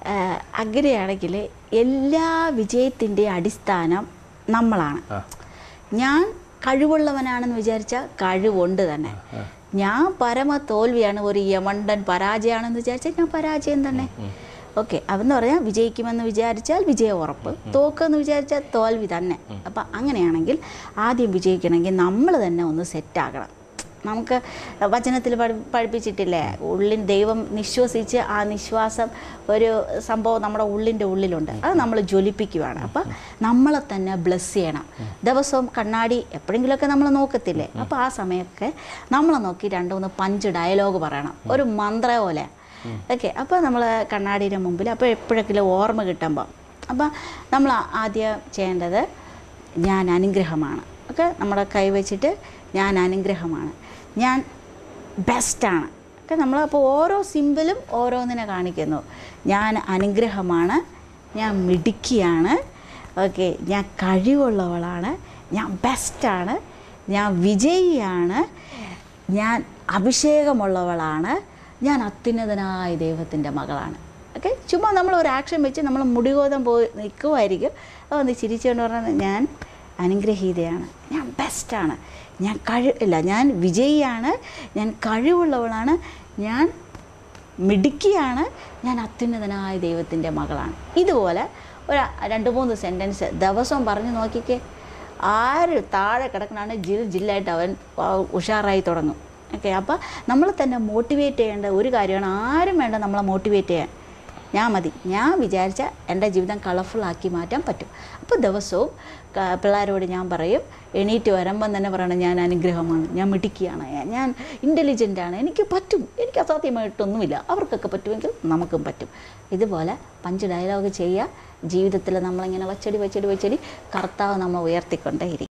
അങ്ങനെയാണെങ്കിൽ എല്ലാ വിജയത്തിൻ്റെ അടിസ്ഥാനം നമ്മളാണ് ആ. ഞാൻ കഴിവുള്ളവനാണെന്ന് വിചാരിച്ചാൽ കഴിവുണ്ട് തന്നെ ഞാൻ പരമ തോൽവിയാണ് ഒരു യമണ്ടൻ പരാജയമാണെന്ന് വിചാരിച്ചാൽ ഞാൻ പരാജയം തന്നെ ഓക്കെ അതെന്ന് പറഞ്ഞാൽ വിജയിക്കുമെന്ന് വിചാരിച്ചാൽ വിജയം ഉറപ്പ് തോക്കുമെന്ന് വിചാരിച്ചാൽ തോൽവി തന്നെ അപ്പം അങ്ങനെയാണെങ്കിൽ ആദ്യം വിജയിക്കണമെങ്കിൽ നമ്മൾ തന്നെ ഒന്ന് സെറ്റാകണം നമുക്ക് വചനത്തിൽ പഠി പഠിപ്പിച്ചിട്ടില്ലേ ഉള്ളിൽ ദൈവം നിശ്വസിച്ച് ആ നിശ്വാസം ഒരു സംഭവം നമ്മുടെ ഉള്ളിൻ്റെ ഉള്ളിലുണ്ട് അത് നമ്മൾ ജ്വലിപ്പിക്കുകയാണ് അപ്പം നമ്മളെ തന്നെ ബ്ലെസ് ചെയ്യണം ദിവസവും കണ്ണാടി എപ്പോഴെങ്കിലുമൊക്കെ നമ്മൾ നോക്കത്തില്ലേ അപ്പോൾ ആ സമയമൊക്കെ നമ്മളെ നോക്കി രണ്ടുമൂന്ന് പഞ്ച് ഡയലോഗ് പറയണം ഒരു മന്ത്ര പോലെ ഓക്കെ അപ്പോൾ നമ്മൾ കണ്ണാടിയുടെ മുമ്പിൽ അപ്പോൾ എപ്പോഴെങ്കിലും ഓർമ്മ കിട്ടുമ്പോൾ അപ്പോൾ നമ്മൾ ആദ്യം ചെയ്യേണ്ടത് ഞാൻ അനുഗ്രഹമാണ് ഒക്കെ നമ്മുടെ കൈ വെച്ചിട്ട് ഞാൻ അനുഗ്രഹമാണ് ഞാൻ ബെസ്റ്റാണ് ഒക്കെ നമ്മൾ അപ്പോൾ ഓരോ സിമ്പിളും ഓരോന്നിനെ കാണിക്കുന്നു ഞാൻ അനുഗ്രഹമാണ് ഞാൻ മിടുക്കിയാണ് ഓക്കെ ഞാൻ കഴിവുള്ളവളാണ് ഞാൻ ബെസ്റ്റാണ് ഞാൻ വിജയിയാണ് ഞാൻ അഭിഷേകമുള്ളവളാണ് ഞാൻ അത്യുന്നതനായ ദൈവത്തിൻ്റെ മകളാണ് ഓക്കെ ചുമ്മാ നമ്മൾ ഒരു ആക്ഷൻ വെച്ച് നമ്മൾ മുടികോതം പോയി നിൽക്കുമായിരിക്കും അപ്പോൾ ഒന്ന് ചിരിച്ചുകൊണ്ട് പറഞ്ഞാൽ ഞാൻ അനുഗ്രഹീതയാണ് ഞാൻ ബെസ്റ്റാണ് ഞാൻ കഴി ഇല്ല ഞാൻ വിജയിയാണ് ഞാൻ കഴിവുള്ളവളാണ് ഞാൻ മിടുക്കിയാണ് ഞാൻ അത്യുന്നതനായ ദൈവത്തിൻ്റെ മകളാണ് ഇതുപോലെ ഒരു രണ്ട് മൂന്ന് സെൻറ്റൻസ് ദിവസവും പറഞ്ഞു നോക്കിക്കേ ആര് താഴെ കിടക്കണാണ് ജിൽ ജില്ലായിട്ട് അവൻ ആ, ഉഷാറായി തുടങ്ങും ഓക്കെ അപ്പോൾ നമ്മൾ തന്നെ മോട്ടിവേറ്റ് ചെയ്യേണ്ട ഒരു കാര്യമാണ് ആരും വേണ്ട നമ്മളെ മോട്ടിവേറ്റ് ചെയ്യാൻ ഞാൻ മതി ഞാൻ വിചാരിച്ച എൻ്റെ ജീവിതം കളർഫുള്ളാക്കി മാറ്റാൻ പറ്റും അപ്പോൾ ദിവസവും ക- പിള്ളേരോട് ഞാൻ പറയും എണീറ്റ് വരുമ്പം തന്നെ പറയണം ഞാൻ അനുഗ്രഹമാണ് ഞാൻ മിടുക്കിയാണ് ഞാൻ- ഞാൻ ഇൻ്റലിജൻ്റ് ആണ് എനിക്ക് പറ്റും എനിക്ക് അസാധ്യമായിട്ടൊന്നുമില്ല അവർക്കൊക്കെ പറ്റുമെങ്കിൽ നമുക്കും പറ്റും ഇതുപോലെ പഞ്ച് ഡയലോഗ് ചെയ്യുക ജീവിതത്തിൽ നമ്മളിങ്ങനെ വച്ചടി വച്ചടി വച്ചടി കർത്താവ് നമ്മൾ ഉയർത്തിക്കൊണ്ടേയിരിക്കും